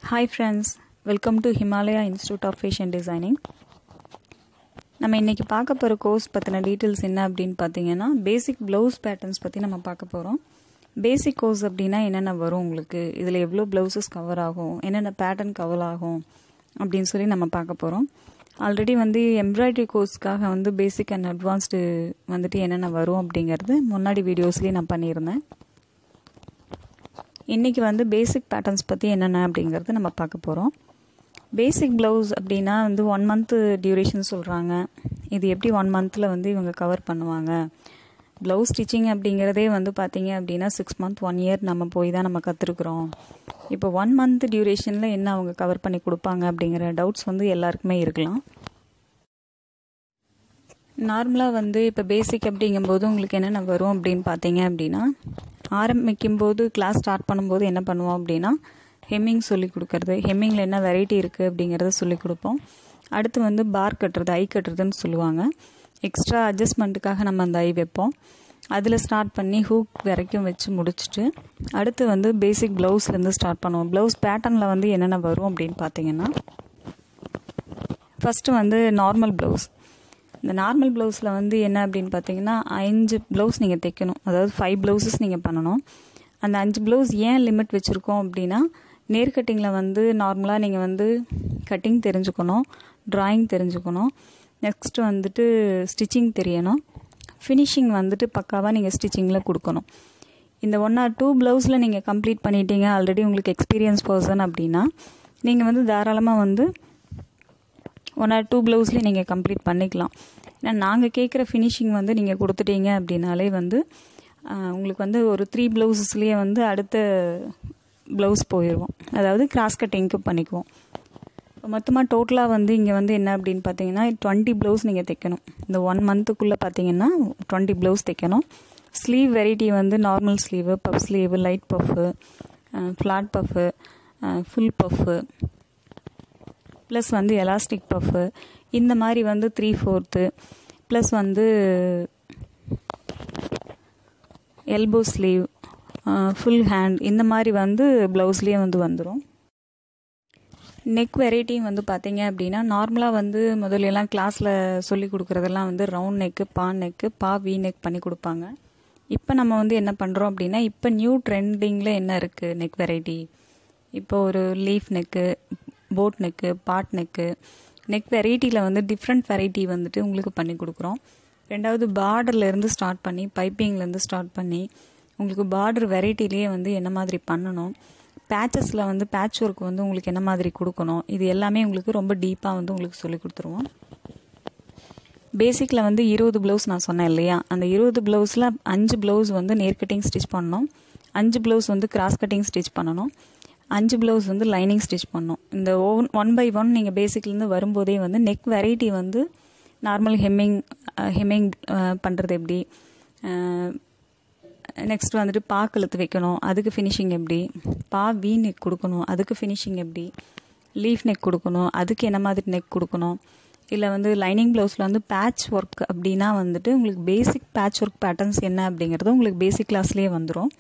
hi friends welcome to Himalaya institute of fashion designing நம்ம இன்றைக்கி பார்க்க போகிற கோர்ஸ் பற்றின டீட்டெயில்ஸ் என்ன அப்படின்னு பார்த்தீங்கன்னா பேசிக் ப்ளவுஸ் பேட்டர்ன்ஸ் பற்றி நம்ம பார்க்க போகிறோம் பேசிக் கோர்ஸ் அப்படின்னா என்னென்ன வரும் உங்களுக்கு இதில் எவ்வளோ ப்ளவுசஸ் கவர் ஆகும் என்னென்ன பேட்டர்ன் கவர் ஆகும் அப்படின்னு சொல்லி நம்ம பார்க்க போகிறோம் ஆல்ரெடி வந்து எம்ப்ராய்டரி கோர்ஸ்க்காக வந்து பேசிக் அண்ட் அட்வான்ஸ்டு வந்துட்டு என்னென்ன வரும் அப்படிங்கிறது முன்னாடி வீடியோஸ்லேயே நான் பண்ணியிருந்தேன் இன்றைக்கி வந்து பேசிக் பேட்டர்ன்ஸ் பற்றி என்னென்ன அப்படிங்கிறது நம்ம பார்க்க போகிறோம் பேசிக் ப்ளவுஸ் அப்படின்னா வந்து ஒன் மந்த்து டியூரேஷன் சொல்கிறாங்க இது எப்படி ஒன் மந்தில் வந்து இவங்க கவர் பண்ணுவாங்க ப்ளவுஸ் ஸ்டிச்சிங் அப்படிங்கிறதே வந்து பார்த்தீங்க அப்படின்னா சிக்ஸ் மந்த் ஒன் இயர் நம்ம போய் தான் நம்ம கற்றுருக்குறோம் இப்போ ஒன் மந்த் டியூரேஷனில் என்ன அவங்க கவர் பண்ணி கொடுப்பாங்க அப்படிங்கிற டவுட்ஸ் வந்து எல்லாருக்குமே இருக்கலாம் நார்மலாக வந்து இப்போ பேசிக் அப்படிங்கும்போது உங்களுக்கு என்னென்ன வரும் அப்படின்னு பார்த்தீங்க அப்படின்னா ஆரம்பிக்கும் போது கிளாஸ் ஸ்டார்ட் பண்ணும்போது என்ன பண்ணுவோம் அப்படின்னா ஹெம்மிங் சொல்லி கொடுக்கறது ஹெம்மிங்கில் என்ன வெரைட்டி இருக்குது அப்படிங்கிறத சொல்லி கொடுப்போம் அடுத்து வந்து பார் கட்டுறது ஐ கட்டுறதுன்னு சொல்லுவாங்க எக்ஸ்ட்ரா அட்ஜஸ்ட்மெண்ட்டுக்காக நம்ம அந்த ஐ வைப்போம் அதில் ஸ்டார்ட் பண்ணி ஹூக் வரைக்கும் வச்சு முடிச்சுட்டு அடுத்து வந்து பேசிக் ப்ளவுஸ்லேருந்து ஸ்டார்ட் பண்ணுவோம் ப்ளவுஸ் பேட்டர்னில் வந்து என்னென்ன வரும் அப்படின்னு பார்த்தீங்கன்னா ஃபஸ்ட்டு வந்து நார்மல் ப்ளவுஸ் இந்த நார்மல் ப்ளவுஸில் வந்து என்ன அப்படின்னு பார்த்தீங்கன்னா அஞ்சு ப்ளவுஸ் நீங்கள் தைக்கணும் அதாவது ஃபைவ் ப்ளவுசஸ் நீங்கள் பண்ணணும் அந்த அஞ்சு ப்ளவுஸ் ஏன் லிமிட் வச்சுருக்கோம் அப்படின்னா நேர் கட்டிங்கில் வந்து நார்மலாக நீங்கள் வந்து கட்டிங் தெரிஞ்சுக்கணும் ட்ராயிங் தெரிஞ்சுக்கணும் நெக்ஸ்ட்டு வந்துட்டு ஸ்டிச்சிங் தெரியணும் ஃபினிஷிங் வந்துட்டு பக்காவாக நீங்கள் ஸ்டிச்சிங்கில் கொடுக்கணும் இந்த ஒன் ஆர் டூ ப்ளவுஸில் நீங்கள் கம்ப்ளீட் பண்ணிட்டீங்க ஆல்ரெடி உங்களுக்கு எக்ஸ்பீரியன்ஸ் பர்சன் அப்படின்னா நீங்கள் வந்து தாராளமாக வந்து ஒன் ஆர் டூ ப்ளவுஸ்லேயே நீங்கள் கம்ப்ளீட் பண்ணிக்கலாம் ஏன்னா நாங்கள் கேட்குற ஃபினிஷிங் வந்து நீங்கள் கொடுத்துட்டீங்க அப்படின்னாலே வந்து உங்களுக்கு வந்து ஒரு த்ரீ ப்ளவுசஸ்லேயே வந்து அடுத்த ப்ளவுஸ் போயிடுவோம் அதாவது கிராஸ் கட்டிங்க்கு பண்ணிக்குவோம் இப்போ மொத்தமாக டோட்டலாக வந்து இங்கே வந்து என்ன அப்படின்னு பார்த்தீங்கன்னா டுவெண்ட்டி ப்ளவுஸ் நீங்கள் தைக்கணும் இந்த ஒன் மந்த்துக்குள்ளே பார்த்தீங்கன்னா டுவெண்ட்டி ப்ளவுஸ் தைக்கணும் ஸ்லீவ் வெரைட்டி வந்து normal sleeve puff sleeve light puff flat puff full puff plus வந்து எலாஸ்டிக் பஃப்பு இந்த மாதிரி வந்து த்ரீ ஃபோர்த்து ப்ளஸ் வந்து எல்போ ஸ்லீவ் ஃபுல் ஹேண்ட் இந்த மாதிரி வந்து ப்ளவுஸ்லேயே வந்து வந்துடும் நெக் வெரைட்டியும் வந்து பார்த்தீங்க அப்படின்னா நார்மலாக வந்து முதல்லலாம் கிளாஸில் சொல்லி கொடுக்குறதெல்லாம் வந்து ரவுண்ட் நெக்கு பா நெக்கு பா வி நெக் பண்ணி கொடுப்பாங்க இப்போ நம்ம வந்து என்ன பண்ணுறோம் அப்படின்னா இப்போ நியூ ட்ரெண்டிங்கில் என்ன இருக்குது நெக் வெரைட்டி இப்போ ஒரு leaf neck boat neck pot neck neck வெரைட்டியில் வந்து டிஃப்ரெண்ட் வெரைட்டி வந்துட்டு உங்களுக்கு பண்ணி கொடுக்குறோம் ரெண்டாவது பார்டர்லேருந்து ஸ்டார்ட் பண்ணி பைப்பிங்லேருந்து ஸ்டார்ட் பண்ணி உங்களுக்கு பார்டர் வெரைட்டிலேயே வந்து என்ன மாதிரி பண்ணணும் பேச்சஸில் வந்து பேட்ச் ஒர்க் வந்து உங்களுக்கு என்ன மாதிரி கொடுக்கணும் இது எல்லாமே உங்களுக்கு ரொம்ப டீப்பாக வந்து உங்களுக்கு சொல்லி கொடுத்துருவோம் பேசிக்கில் வந்து இருபது ப்ளவுஸ் நான் சொன்னேன் இல்லையா அந்த இருபது ப்ளவுஸில் அஞ்சு ப்ளவுஸ் வந்து நேர் கட்டிங் ஸ்டிச் பண்ணணும் அஞ்சு ப்ளவுஸ் வந்து கிராஸ் கட்டிங் ஸ்டிச் பண்ணணும் அஞ்சு ப்ளவுஸ் வந்து லைனிங் ஸ்டிச் பண்ணணும் இந்த ஒன் ஒன் பை ஒன் நீங்கள் பேசிக்லேருந்து வரும்போதே வந்து நெக் வெரைட்டி வந்து நார்மல் ஹெம்மிங் ஹெம்மிங் பண்ணுறது எப்படி நெக்ஸ்ட் வந்துட்டு பா கழுத்து வைக்கணும் அதுக்கு ஃபினிஷிங் எப்படி பா வி நெக் கொடுக்கணும் அதுக்கு ஃபினிஷிங் எப்படி லீஃப் நெக் கொடுக்கணும் அதுக்கு என்ன மாதிரி நெக் கொடுக்கணும் இல்லை வந்து லைனிங் ப்ளவுஸில் வந்து பேட்ச் ஒர்க் அப்படின்னா வந்துட்டு உங்களுக்கு பேசிக் பேட்ச் ஒர்க் பேட்டர்ன்ஸ் என்ன அப்படிங்கிறது உங்களுக்கு பேசிக் கிளாஸ்லேயே வந்துடும்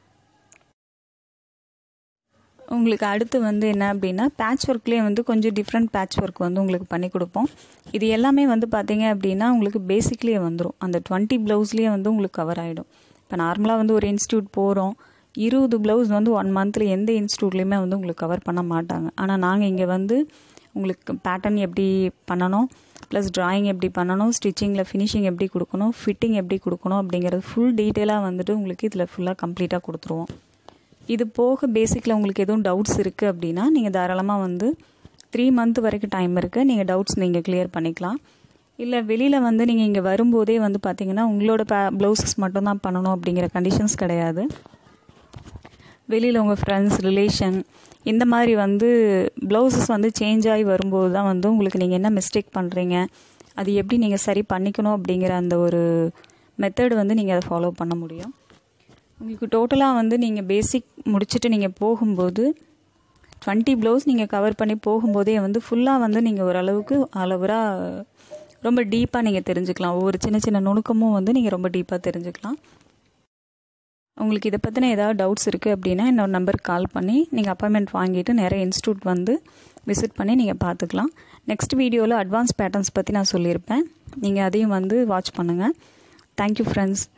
உங்களுக்கு அடுத்து வந்து என்ன அப்படின்னா பேட்ச் ஒர்க்லேயே வந்து கொஞ்சம் டிஃப்ரெண்ட் பேட்ச் ஒர்க் வந்து உங்களுக்கு பண்ணி கொடுப்போம் இது எல்லாமே வந்து பார்த்தீங்க அப்படின்னா உங்களுக்கு பேசிக்லேயே வந்துடும் அந்த டுவெண்ட்டி ப்ளவுஸ்லேயே வந்து உங்களுக்கு கவர் ஆகிடும் இப்போ நார்மலாக வந்து ஒரு இன்ஸ்டியூட் போகிறோம் இருபது ப்ளவுஸ் வந்து ஒன் மந்தில் எந்த இன்ஸ்டியூட்லேயுமே வந்து உங்களுக்கு கவர் பண்ண மாட்டாங்க ஆனால் நாங்கள் இங்கே வந்து உங்களுக்கு பேட்டர்ன் எப்படி பண்ணணும் ப்ளஸ் ட்ராயிங் எப்படி பண்ணணும் ஸ்டிச்சிங்கில் ஃபினிஷிங் எப்படி கொடுக்கணும் ஃபிட்டிங் எப்படி கொடுக்கணும் அப்படிங்கிறது ஃபுல் டீட்டெயிலாக வந்துட்டு உங்களுக்கு இதில் ஃபுல்லாக கம்ப்ளீட்டாக கொடுத்துருவோம் இது போக பேசிக்கில் உங்களுக்கு எதுவும் டவுட்ஸ் இருக்குது அப்படின்னா நீங்கள் தாராளமாக வந்து த்ரீ மந்த் வரைக்கும் டைம் இருக்குது நீங்கள் டவுட்ஸ் நீங்கள் கிளியர் பண்ணிக்கலாம் இல்லை வெளியில் வந்து நீங்கள் இங்கே வரும்போதே வந்து பார்த்தீங்கன்னா உங்களோட ப்ளவுசஸ் மட்டும்தான் பண்ணணும் அப்படிங்கிற கண்டிஷன்ஸ் கிடையாது வெளியில் உங்கள் ஃப்ரெண்ட்ஸ் ரிலேஷன் இந்த மாதிரி வந்து ப்ளவுசஸ் வந்து சேஞ்ச் ஆகி வரும்போது தான் வந்து உங்களுக்கு நீங்கள் என்ன மிஸ்டேக் பண்ணுறீங்க அது எப்படி நீங்கள் சரி பண்ணிக்கணும் அப்படிங்கிற அந்த ஒரு மெத்தட் வந்து நீங்கள் அதை ஃபாலோ பண்ண முடியும் உங்களுக்கு டோட்டலாக வந்து நீங்கள் பேசிக் முடிச்சுட்டு நீங்கள் போகும்போது டுவெண்ட்டி ப்ளவுஸ் நீங்கள் கவர் பண்ணி போகும்போதே வந்து ஃபுல்லாக வந்து நீங்கள் ஓரளவுக்கு அளவுராக ரொம்ப டீப்பாக நீங்கள் தெரிஞ்சுக்கலாம் ஒவ்வொரு சின்ன சின்ன நுணுக்கமும் வந்து நீங்கள் ரொம்ப டீப்பாக தெரிஞ்சுக்கலாம் உங்களுக்கு இதை பற்றின ஏதாவது டவுட்ஸ் இருக்குது அப்படின்னா இன்னொரு நம்பருக்கு கால் பண்ணி நீங்கள் அப்பாயின்மெண்ட் வாங்கிட்டு நிறைய இன்ஸ்டியூட் வந்து விசிட் பண்ணி நீங்கள் பார்த்துக்கலாம் நெக்ஸ்ட் வீடியோவில் அட்வான்ஸ் பேட்டர்ன்ஸ் பற்றி நான் சொல்லியிருப்பேன் நீங்கள் அதையும் வந்து வாட்ச் பண்ணுங்கள் தேங்க்யூ ஃப்ரெண்ட்ஸ்